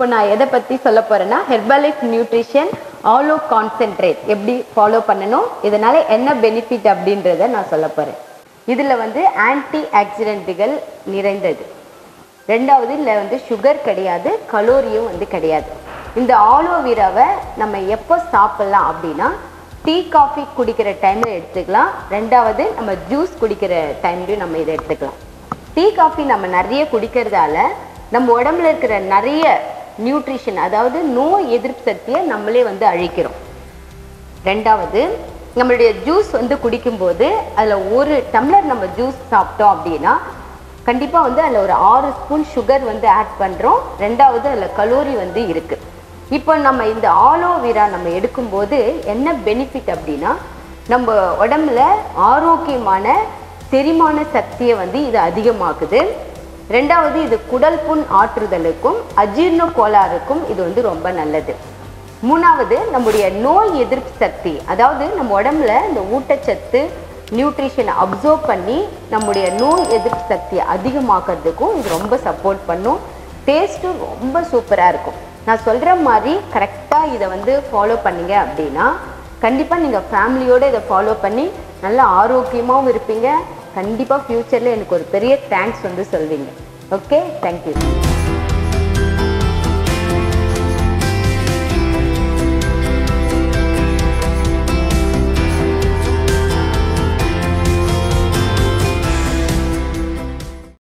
இப்போ நான் எதை பற்றி சொல்ல போகிறேன்னா ஹெர்பலைஃப் நியூட்ரிஷன் ஆலோ கான்சென்ட்ரேட் எப்படி ஃபாலோ பண்ணணும் இதனால் என்ன பெனிஃபிட் அப்படின்றத நான் சொல்ல போகிறேன் இதில் வந்து ஆன்டி ஆக்சிடென்ட்டுகள் நிறைந்தது ரெண்டாவது இதில் வந்து சுகர் கிடையாது கலோரியும் வந்து கிடையாது இந்த ஆலோவேராவை நம்ம எப்போ சாப்பிட்லாம் அப்படின்னா டீ காஃபி குடிக்கிற டைமில் எடுத்துக்கலாம் ரெண்டாவது நம்ம ஜூஸ் குடிக்கிற டைம்லையும் நம்ம இதை எடுத்துக்கலாம் டீ காஃபி நம்ம நிறைய குடிக்கிறதால நம்ம உடம்புல இருக்கிற நிறைய நியூட்ரிஷன் அதாவது நோய் எதிர்ப்பு சக்தியை நம்மளே வந்து அழிக்கிறோம் ரெண்டாவது நம்மளுடைய ஜூஸ் வந்து குடிக்கும்போது அதில் ஒரு டம்ளர் நம்ம ஜூஸ் சாப்பிட்டோம் அப்படின்னா கண்டிப்பாக வந்து அதில் ஒரு ஆறு ஸ்பூன் சுகர் வந்து ஆட் பண்ணுறோம் ரெண்டாவது அதில் கலோரி வந்து இருக்குது இப்போ நம்ம இந்த ஆலோவேரா நம்ம எடுக்கும்போது என்ன பெனிஃபிட் அப்படின்னா நம்ம உடம்புல ஆரோக்கியமான செரிமான சக்தியை வந்து இது அதிகமாக்குது ரெண்டாவது இது குடல் புண் ஆற்றுதலுக்கும் அஜீர்ண கோளாறுக்கும் இது வந்து ரொம்ப நல்லது மூணாவது நம்முடைய நோய் எதிர்ப்பு சக்தி அதாவது நம்ம உடம்புல இந்த ஊட்டச்சத்து நியூட்ரிஷனை அப்சர்வ் பண்ணி நம்முடைய நோய் எதிர்ப்பு சக்தியை அதிகமாக்குறதுக்கும் இது ரொம்ப சப்போர்ட் பண்ணும் டேஸ்ட்டும் ரொம்ப சூப்பராக இருக்கும் நான் சொல்கிற மாதிரி கரெக்டாக இதை வந்து ஃபாலோ பண்ணீங்க அப்படின்னா கண்டிப்பாக நீங்கள் ஃபேமிலியோடு இதை ஃபாலோ பண்ணி நல்லா ஆரோக்கியமாகவும் இருப்பீங்க கண்டிப்பாக ஃப்யூச்சரில் எனக்கு ஒரு பெரிய தேங்க்ஸ் வந்து சொல்வீங்க ஓகே தேங்க்யூ